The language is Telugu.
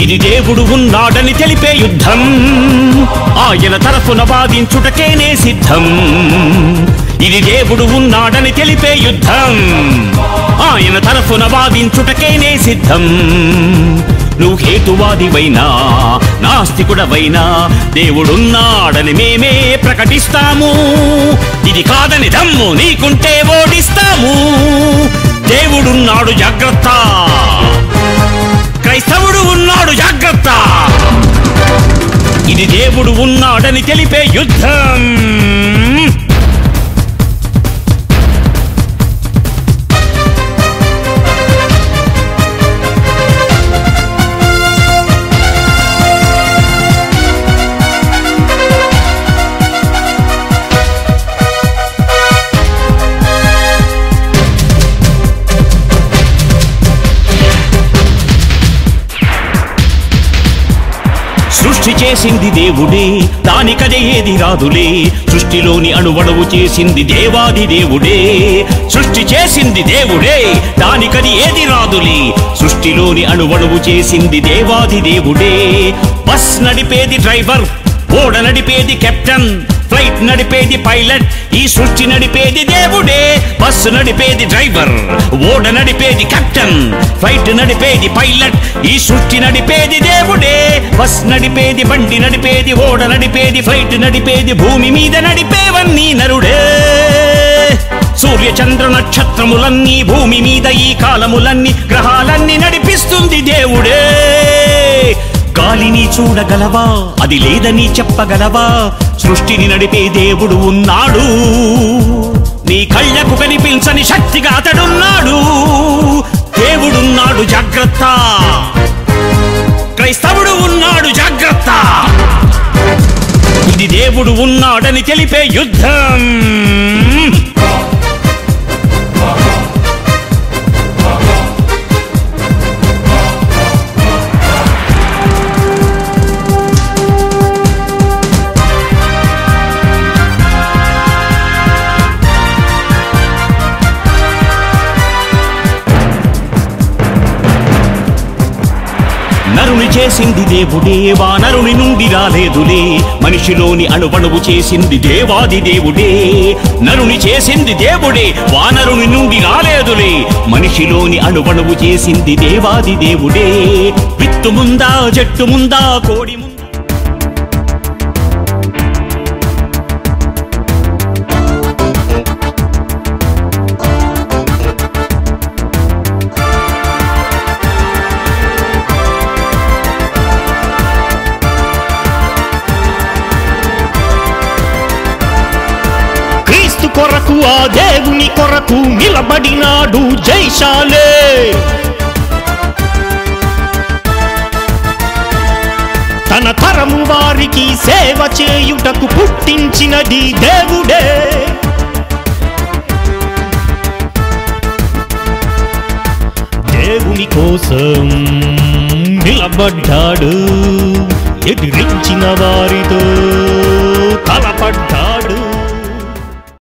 ఇది దేవుడు ఉన్నాడని తెలిపే యుద్ధం ఆయన తరఫున వాదించుటకేనే సిద్ధం ఇది దేవుడు ఉన్నాడని తెలిపే యుద్ధం ఆయన తరఫున వాదించుటకేనే సిద్ధం నువ్వు హేతువాదివైనా నాస్తికుడవైనా దేవుడున్నాడని మేమే ప్రకటిస్తాము ఇది కాదని దమ్ము నీకుంటే ఓడిస్తాము దేవుడున్నాడు జాగ్రత్త క్రైస్తవుడు ఉన్నాడు జాగ్రత్త ఇది దేవుడు ఉన్నాడని తెలిపే యుద్ధం సృష్టి చేసింది దేవుడే దానికదే ఏది రాదులే సృష్టిలోని అణువణువు చేసింది దేవాది దేవుడే సృష్టి చేసింది దేవుడే దానికది ఏది రాదులే సృష్టిలోని అణువణువు చేసింది దేవాది దేవుడే బస్ నడిపేది డ్రైవర్ ఓడ నడిపేది కెప్టెన్ ఫ్లైట్ నడిపేది పైలట్ ఈ సృష్టి నడిపేది దేవుడే బస్సు నడిపేది డ్రైవర్ ఓడ నడిపేది కెప్టెన్ ఫ్లైట్ నడిపేది పైలట్ ఈ సృష్టి నడిపేది దేవుడే బస్ నడిపేది బండి నడిపేది ఓడ నడిపేది ఫ్లైట్ నడిపేది భూమి మీద నడిపేవన్నీ నరుడే సూర్య చంద్ర నక్షత్రములన్నీ భూమి మీద ఈ కాలములన్నీ గ్రహాలన్నీ నడిపిస్తుంది దేవుడే గాలిని చూడగలవా అది లేదని చెప్పగలవా సృష్టిని నడిపే దేవుడు ఉన్నాడు నీ కళ్ళకు కనిపించని శక్తిగా అతడున్నాడు దేవుడున్నాడు జాగ్రత్త క్రైస్తవుడు ఉన్నాడు జాగ్రత్త ఇది దేవుడు ఉన్నాడని తెలిపే యుద్ధం నరుని చేసింది దేవుడే వానరుని నుండి రాలేదులే మనిషిలోని అణువణువు చేసింది దేవాది దేవుడే నరుని చేసింది దేవుడే వానరుని నుండి రాలేదులే మనిషిలోని అణువణువు చేసింది దేవాది దేవుడే విత్తు ముందా జట్టు ముందా కోడి ముందా క్రీస్తు కొరకు ఆ దేవుని కొరకు నిలబడినాడు జైశాలే తన తరము వారికి సేవ చేయుటకు పుట్టించినది దేవుడే దేవుని కోసం నిలబడ్డాడు ఎదిరించిన వారితో తలపడ్డాడు